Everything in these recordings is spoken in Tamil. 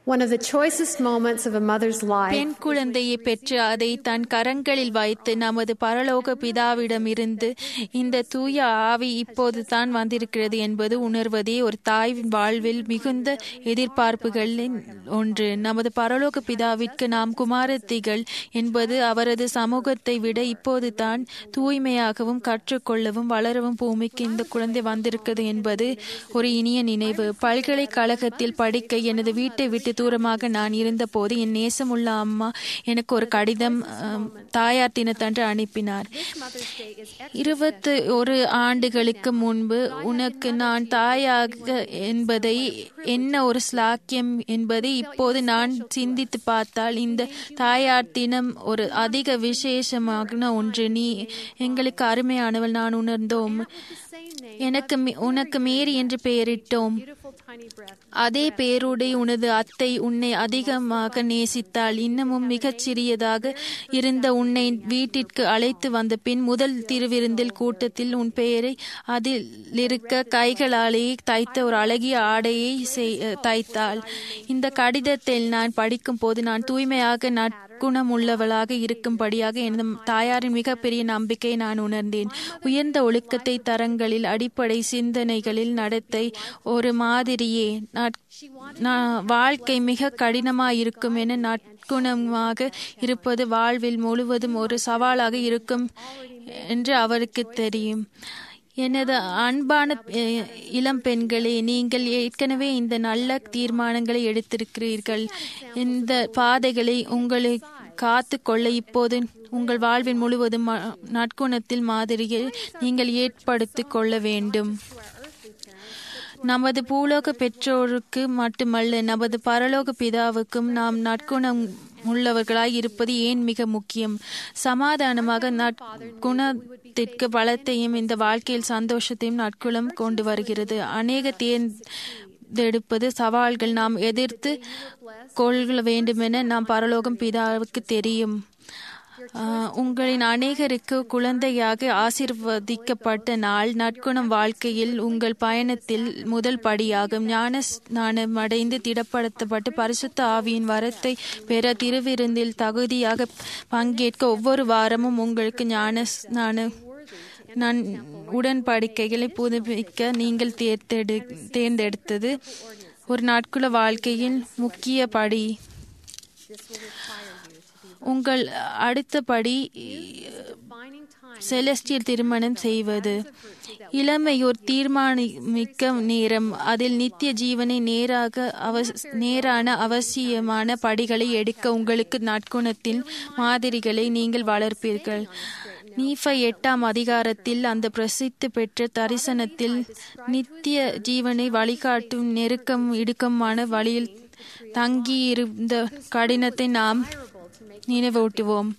One of the choicest moments of a mother's life பெண் குழந்தையை பெற்று அதை தன் கரங்களில் வைத்து நமது பரலோக பிதாவிடமிருந்து இந்த தூய ஆவி இப்போது தான் வந்திருக்கிறது என்பது உணர்வதே ஒரு தாய் வாழ்வில் மிகுந்த எதிர்பார்ப்புகளின் ஒன்று நமது பரலோக பிதாவிற்கு நாம் குமாரத்திகள் என்பது அவரது சமூகத்தை விட இப்போது தான் தூய்மையாகவும் கற்றுக்கொள்ளவும் வளரவும் பூமிக்கு இந்த குழந்தை வந்திருக்கிறது என்பது ஒரு இனிய நினைவு பல்கலைக்கழகத்தில் படிக்க எனது வீட்டை விட்டு தூரமாக நான் இருந்தபோது என் நேசமுள்ள அம்மா எனக்கு ஒரு கடிதம் அம், தாயார் தினத்தன்று அனுப்பினார் இருபத்தி ஒரு ஆண்டுகளுக்கு முன்பு உனக்கு நான் தாயாக என்பதை என்ன ஒரு ஸ்லாக்கியம் என்பதை இப்போது நான் சிந்தித்து பார்த்தால் இந்த தாயார் தினம் ஒரு அதிக விசேஷமான ஒன்று நீ எங்களுக்கு அருமையானவள் நான் உணர்ந்தோம் எனக்கு மே- உனக்கு மேரி என்று பெயரிட்டோம் அதே பேருடைய உனது அத்தை உன்னை அதிகமாக நேசித்தாள் இன்னமும் மிகச் சிறியதாக இருந்த உன்னை வீட்டிற்கு அழைத்து வந்த பின் முதல் திருவிருந்தில் கூட்டத்தில் உன் பெயரை அதில் இருக்க கைகளாலேயே தைத்த ஒரு அழகிய ஆடையை செய்- தைத்தாள் இந்த கடிதத்தில் நான் படிக்கும் போது நான் தூய்மையாக நற்குணமுள்ளவளாக இருக்கும்படியாக எனது தாயாரின் மிகப்பெரிய நம்பிக்கை நான் உணர்ந்தேன் உயர்ந்த ஒழுக்கத்தை தரங்களில் அடிப்படை சிந்தனைகளில் நடத்தை ஒரு மாதிரியே நற்- நா- வாழ்க்கை மிக கடினமாயிருக்கும் என நற்குணமாக இருப்பது வாழ்வில் முழுவதும் ஒரு சவாலாக இருக்கும் என்று அவருக்கு தெரியும் எனது அன்பான அஹ், இளம் பெண்களே நீங்கள் ஏற்கனவே இந்த நல்ல தீர்மானங்களை எடுத்திருக்கிறீர்கள் இந்த பாதைகளை உங்களை காத்து கொள்ள இப்போது உங்கள் வாழ்வின் முழுவதும் ம- நற்குணத்தில் மாதிரியை நீங்கள் ஏற்படுத்திக் கொள்ள வேண்டும் நமது பூலோக பெற்றோருக்கு மட்டுமல்ல நமது பரலோக பிதாவுக்கும் நாம் நற்குணம் உள்ளவர்களாய் இருப்பது ஏன் மிக முக்கியம் சமாதானமாக நற்குணத்திற்கு பலத்தையும் இந்த வாழ்க்கையில் சந்தோஷத்தையும் நற்குணம் கொண்டு வருகிறது அநேக தேர்ந்தெடுப்பது சவால்கள் நாம் எதிர்த்து கொள்ள வேண்டுமென நாம் பரலோகம் பிதாவுக்கு தெரியும் ஆஹ், உங்களின் அநேகருக்கு குழந்தையாக ஆசிர்வதிக்கப்பட்ட நாள் நற்குணம் வாழ்க்கையில் உங்கள் பயணத்தில் முதல் படியாகும் ஞான ஸ்நானம் அடைந்து திடப்படுத்தப்பட்டு பரிசுத்த ஆவியின் வரத்தை பெற திருவிருந்தில் தகுதியாக பங்கேற்க ஒவ்வொரு வாரமும் உங்களுக்கு ஞான ஸ்நான நான் உடன்படிக்கைகளை புதுப்பிக்க நீங்கள் தேர்ந்தெடு தேர்ந்தெடுத்தது ஒரு நாட்குல வாழ்க்கையின் முக்கிய படி உங்கள் அடுத்த படி செலஸ்டியல் திருமணம் செய்வது இளமை ஒரு தீர்மானிக்க நேரம் அதில் நித்திய ஜீவனை நேராக அவ- நேரான அவசியமான படிகளை எடுக்க உங்களுக்கு நற்குணத்தின் மாதிரிகளை நீங்கள் வளர்ப்பீர்கள் நீஃப எட்டாம் அதிகாரத்தில் அந்த பிரசித்தி பெற்ற தரிசனத்தில் நித்திய ஜீவனை வழிகாட்டும் நெருக்கம் இடுக்கமான வழியில் தங்கியிருந்த கடினத்தை நாம் நினைவூட்டுவோம்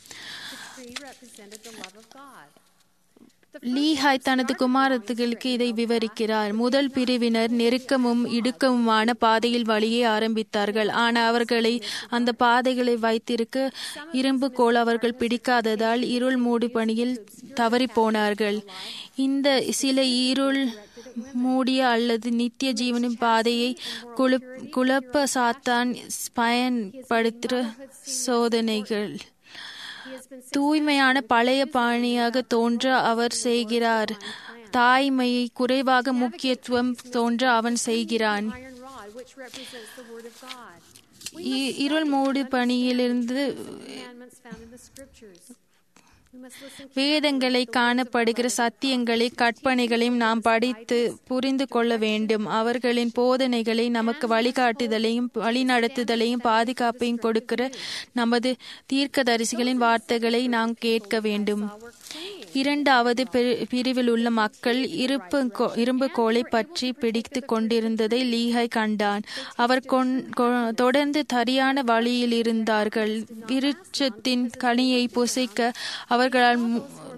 லீஹாய் தனது குமாரத்துகளுக்கு இதை விவரிக்கிறார் முதல் பிரிவினர் நெருக்கமும் இடுக்கமுமான பாதையில் வழியை ஆரம்பித்தார்கள் ஆனால் அவர்களை அந்த பாதைகளை வைத்திருக்க இரும்பு கோல் அவர்கள் பிடிக்காததால் இருள் மூடு பணியில் தவறி போனார்கள் இந்த சில இருள் மூடிய அல்லது நித்திய ஜீவனின் பாதையை குழப் குழப்ப சாத்தான் பயன்படுத்துகிற சோதனைகள் தூய்மையான பழைய பாணியாக தோன்ற அவர் செய்கிறார் தாய்மையை குறைவாக முக்கியத்துவம் தோன்ற அவன் செய்கிறான் iron rod, which represents the Word of God. இ- இருள் மூடு பணியிலிருந்து Commandments found in the Scriptures. We must listen வேதங்களை காணப்படுகிற சத்தியங்களை கற்பனைகளையும் நாம் படித்து புரிந்து கொள்ள வேண்டும் அவர்களின் போதனைகளை நமக்கு வழிகாட்டுதலையும் வழிநடத்துதலையும் பாதுகாப்பையும் கொடுக்கிற நமது தீர்க்கதரிசிகளின் வார்த்தைகளை நாம் கேட்க வேண்டும் இரண்டாவது பிரி- பிரிவில் உள்ள மக்கள் இருப்பு கோ- இரும்பு கோலை பற்றி பிடித்து கொண்டிருந்ததை லீஹாய் கண்டான் அவர் கொண்- கொ- தொடர்ந்து சரியான வழியில் இருந்தார்கள் விருட்சத்தின் கனியை புசைக்க அவர்களால் மு-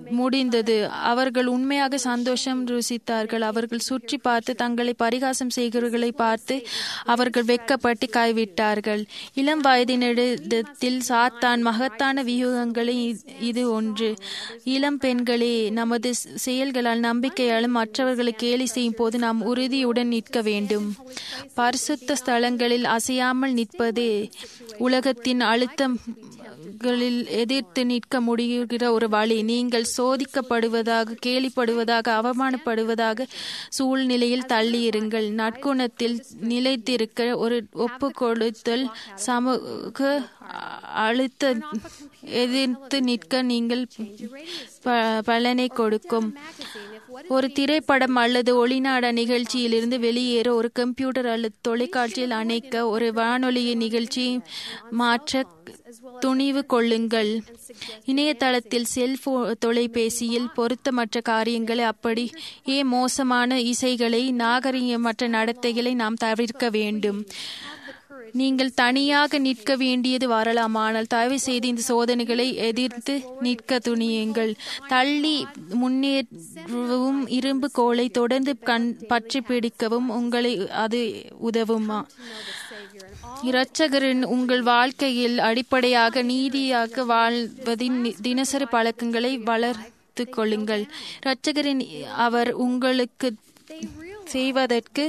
முடிந்தது அவர்கள் உண்மையாக சந்தோஷம் ருசித்தார்கள் அவர்கள் சுற்றி பார்த்து தங்களை பரிகாசம் செய்கிறவர்களை பார்த்து அவர்கள் வெக்கப்பட்டு கைவிட்டார்கள் இளம் வயதினிடத்தில் சாத்தான் மகத்தான வியூகங்களை இது ஒன்று இளம் பெண்களே நமது செயல்களால் நம்பிக்கையாலும் மற்றவர்களை கேலி செய்யும் போது நாம் உறுதியுடன் நிற்க வேண்டும் பரிசுத்த ஸ்தலங்களில் அசையாமல் நிற்பதே உலகத்தின் அழுத்தங்களில் எதிர்த்து நிற்க முடிகிற ஒரு வழி நீங்கள் சோதிக்கப்படுவதாக கேலிப்படுவதாக அவமானப்படுவதாக சூழ்நிலையில் தள்ளியிருங்கள் நற்குணத்தில் நிலைத்திருக்க ஒரு ஒப்பு கொடுத்தல் சமூக அழுத்த எதிர்த்து நிற்க நீங்கள் பலனை கொடுக்கும் ஒரு திரைப்படம் அல்லது ஒளிநாட நிகழ்ச்சியிலிருந்து வெளியேற ஒரு கம்ப்யூட்டர் அல்லது தொலைக்காட்சியில் அணைக்க ஒரு வானொலிய நிகழ்ச்சி மாற்ற துணிவு கொள்ளுங்கள் இணையதளத்தில் செல்போ தொலைபேசியில் பொருத்தமற்ற காரியங்களை அப்படியே மோசமான இசைகளை நாகரிகமற்ற நடத்தைகளை நாம் தவிர்க்க வேண்டும் நீங்கள் தனியாக நிற்க வேண்டியது வரலாம் ஆனால் தயவு செய்து இந்த சோதனைகளை எதிர்த்து நிற்க துணியுங்கள் தள்ளி முன்னேறவும் இரும்பு கோலை தொடர்ந்து கண் பற்றி பிடிக்கவும் உங்களை அது உதவுமா இரட்சகரின் உங்கள் வாழ்க்கையில் அடிப்படையாக நீதியாக வாழ்வதின் தினசரி பழக்கங்களை வளர்த்து கொள்ளுங்கள் இரட்சகரின் அவர் உங்களுக்கு செய்வதற்கு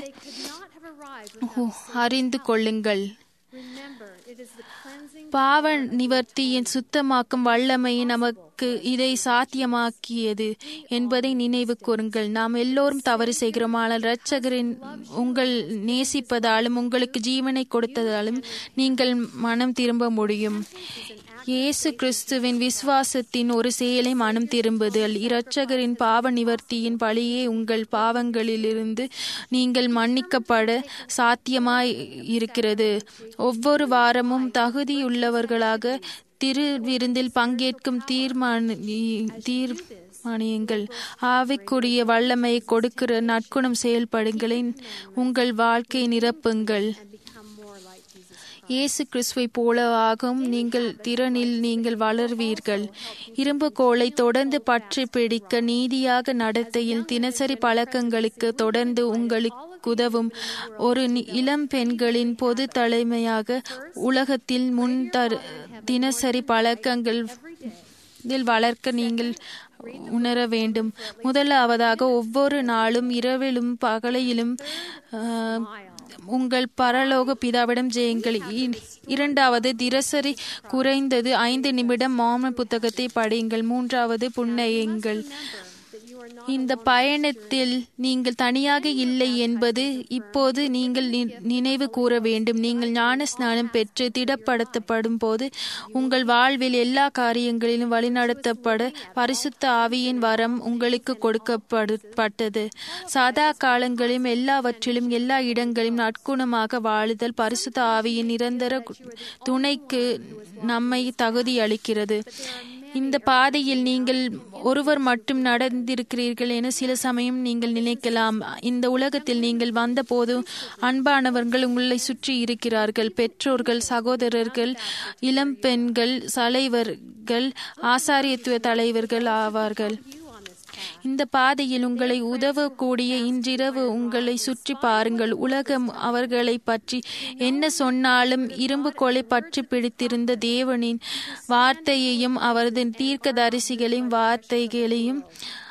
அறிந்து கொள்ளுங்கள் பாவ நிவர்த்தியின் சுத்தமாக்கும் வல்லமை நமக்கு இதை சாத்தியமாக்கியது என்பதை நினைவு கூறுங்கள் நாம் எல்லோரும் தவறு செய்கிறோம் ஆனால் இரட்சகரின் உங்கள் நேசிப்பதாலும் உங்களுக்கு ஜீவனை கொடுத்ததாலும் நீங்கள் மனம் திரும்ப முடியும் இயேசு கிறிஸ்துவின் விசுவாசத்தின் ஒரு செயலை மனம் திரும்புதல் இரட்சகரின் பாவ நிவர்த்தியின் பழியே உங்கள் பாவங்களிலிருந்து நீங்கள் மன்னிக்கப்பட சாத்தியமாய் இருக்கிறது ஒவ்வொரு வாரமும் தகுதியுள்ளவர்களாக திருவிருந்தில் பங்கேற்கும் தீர்மான தீர்மானியுங்கள் ஆவிக்குரிய வல்லமையை கொடுக்கிற நற்குணம் செயல்படுங்களை உங்கள் வாழ்க்கை நிரப்புங்கள் இயேசு கிறிஸ்துவை போல ஆகும் நீங்கள் திறனில் நீங்கள் வளர்வீர்கள் இரும்பு கோலை தொடர்ந்து பற்றி பிடிக்க நீதியாக நடத்தையில் தினசரி பழக்கங்களுக்கு தொடர்ந்து உங்களுக்கு உதவும் ஒரு இளம் பெண்களின் பொது தலைமையாக உலகத்தில் முன் தினசரி பழக்கங்கள் வளர்க்க நீங்கள் உணர வேண்டும் முதலாவதாக ஒவ்வொரு நாளும் இரவிலும் பகலையிலும் உங்கள் பரலோக பிதாவிடம் ஜெயுங்கள் இரண்டாவது தினசரி குறைந்தது ஐந்து நிமிடம் மாம புத்தகத்தை படியுங்கள் மூன்றாவது புன்னையுங்கள் இந்த பயணத்தில் நீங்கள் தனியாக இல்லை என்பது இப்போது நீங்கள் நினைவு கூற வேண்டும் நீங்கள் ஞான ஸ்நானம் பெற்று திடப்படுத்தப்படும் போது உங்கள் வாழ்வில் எல்லா காரியங்களிலும் வழிநடத்தப்பட பரிசுத்த ஆவியின் வரம் உங்களுக்கு கொடுக்கப்பட்டது சாதா காலங்களிலும் எல்லாவற்றிலும் எல்லா இடங்களிலும் நற்குணமாக வாழுதல் பரிசுத்த ஆவியின் நிரந்தர துணைக்கு நம்மை தகுதி அளிக்கிறது இந்த பாதையில் நீங்கள் ஒருவர் மட்டும் நடந்திருக்கிறீர்கள் என சில சமயம் நீங்கள் நினைக்கலாம் இந்த உலகத்தில் நீங்கள் வந்தபோது அன்பானவர்கள் உங்களை சுற்றி இருக்கிறார்கள் பெற்றோர்கள் சகோதரர்கள் இளம் பெண்கள் தலைவர்கள் ஆசாரியத்துவ தலைவர்கள் ஆவார்கள் இந்த பாதையில் உங்களை உதவக்கூடிய இன்றிரவு உங்களை சுற்றி பாருங்கள் உலகம் அவர்களை பற்றி என்ன சொன்னாலும் இரும்பு கொலை பற்றி பிடித்திருந்த தேவனின் வார்த்தையையும் அவரது தீர்க்க தரிசிகளின் வார்த்தைகளையும்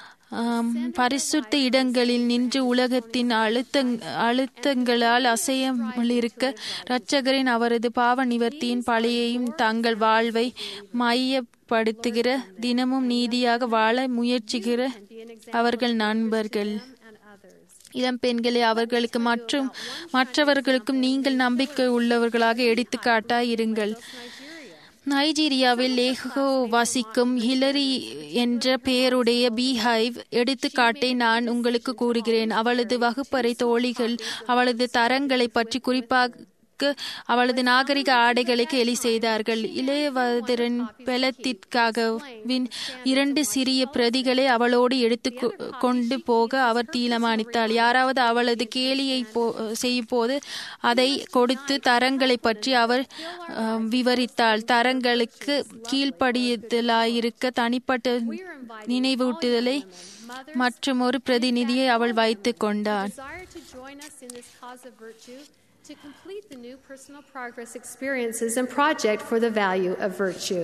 பரிசுத்த இடங்களில் நின்று உலகத்தின் அழுத்தங் அழுத்தங்களால் அசையமிருக்க இரட்சகரின் அவரது பாவ நிவர்த்தியின் பழையையும் தங்கள் வாழ்வை மையப்படுத்துகிற தினமும் நீதியாக வாழ முயற்சிக்கிற அவர்கள் நண்பர்கள் இளம் பெண்களை அவர்களுக்கு மற்றும் மற்றவர்களுக்கும் நீங்கள் நம்பிக்கை உள்ளவர்களாக எடுத்துக்காட்டாய் இருங்கள் நைஜீரியாவில் லேகோ வசிக்கும் ஹிலரி என்ற பெயருடைய பீஹைவ் எடுத்துக்காட்டை நான் உங்களுக்கு கூறுகிறேன் அவளது வகுப்பறை தோழிகள் அவளது தரங்களை பற்றி குறிப்பாக அவளுக்கு அவளது நாகரிக ஆடைகளுக்கு எலி செய்தார்கள் இளையவதரின் பலத்திற்காகவின் இரண்டு சிறிய பிரதிகளை அவளோடு எடுத்து கொ- கொண்டு போக அவர் தீர்மானித்தாள் யாராவது அவளது கேலியை போ- செய்யும் போது அதை கொடுத்து தரங்களை பற்றி அவர் அஹ், விவரித்தாள் தரங்களுக்கு கீழ்ப்படியதலாயிருக்க தனிப்பட்ட நினைவூட்டுதலை மற்றும் ஒரு பிரதிநிதியை அவள் வைத்துக் கொண்டார் desire to join us in this cause of virtue to complete the new personal progress experiences and project for the value of virtue.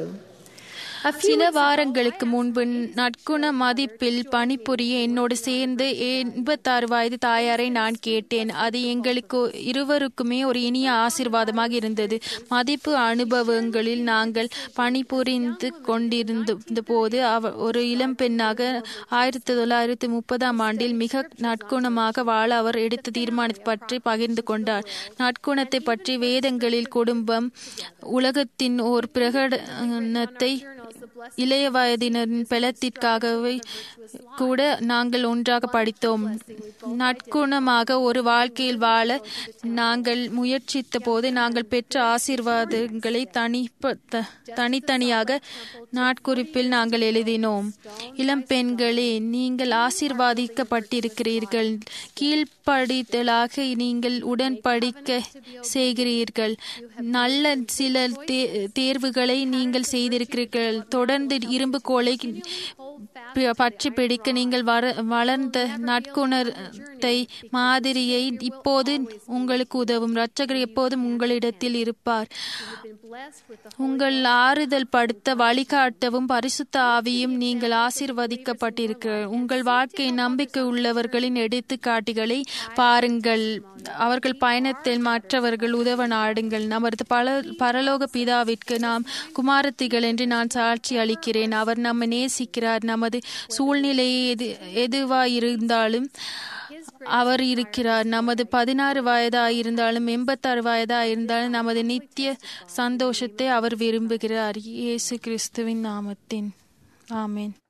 A few சில weeks ago, வாரங்களுக்கு முன்பு நற்குண மதிப்பில் பணிபுரிய என்னோடு சேர்ந்து எண்பத்தாறு வயது தாயாரை நான் கேட்டேன் அது எங்களுக்கு இருவருக்குமே ஒரு இனிய ஆசீர்வாதமாக இருந்தது மதிப்பு அனுபவங்களில் நாங்கள் பணிபுரிந்து கொண்டிருந்த போது அவ ஒரு இளம் பெண்ணாக ஆயிரத்தி தொள்ளாயிரத்தி முப்பதாம் ஆண்டில் மிக நற்குணமாக வாழ அவர் எடுத்த தீர்மானத்தை பற்றி பகிர்ந்து கொண்டார் நற்குணத்தை பற்றி வேதங்களில் குடும்பம் உலகத்தின் ஓர் பிரகடனத்தை இளைய வயதினரின் பலத்திற்காகவே கூட நாங்கள் ஒன்றாக படித்தோம் நற்குணமாக ஒரு வாழ்க்கையில் வாழ நாங்கள் முயற்சித்த போது நாங்கள் பெற்ற ஆசீர்வாதங்களை தனிப்ப த- தனித்தனியாக நாட்குறிப்பில் நாங்கள் எழுதினோம் இளம் பெண்களே நீங்கள் ஆசீர்வாதிக்கப்பட்டிருக்கிறீர்கள் கீழ்ப்படிதலாக நீங்கள் உடன்படிக்க செய்கிறீர்கள் நல்ல சில தே- தேர்வுகளை நீங்கள் செய்திருக்கிறீர்கள் தொடர்ந்து இரும்பு கோலை பி- பற்றி பிடிக்க நீங்கள் வர- வளர்ந்த நற்குணத்தை மாதிரியை இப்போது உங்களுக்கு உதவும் இரட்சகர் எப்போதும் உங்களிடத்தில் இருப்பார் been blessed with the உங்கள் ஆறுதல் படுத்த வழிகாட்டவும் பரிசுத்த ஆவியும் நீங்கள் ஆசீர்வதிக்கப்பட்டிருக்கிறார் உங்கள் வாழ்க்கை நம்பிக்கை உள்ளவர்களின் எடுத்துக்காட்டுகளை பாருங்கள் அவர்கள் பயணத்தில் மற்றவர்கள் உதவ நாடுங்கள் நமது பல பரலோக பிதாவிற்கு நாம் குமாரத்திகள் என்று நான் சாட்சி அளிக்கிறேன் அவர் நம்மை நேசிக்கிறார் நமது சூழ்நிலை எது எதுவாயிருந்தாலும் அவர் இருக்கிறார் நமது பதினாறு வயதாயிருந்தாலும் எண்பத்தாறு வயதாயிருந்தாலும் நமது நித்திய சந்தோஷத்தை அவர் விரும்புகிறார் இயேசு கிறிஸ்துவின் நாமத்தின் ஆமென்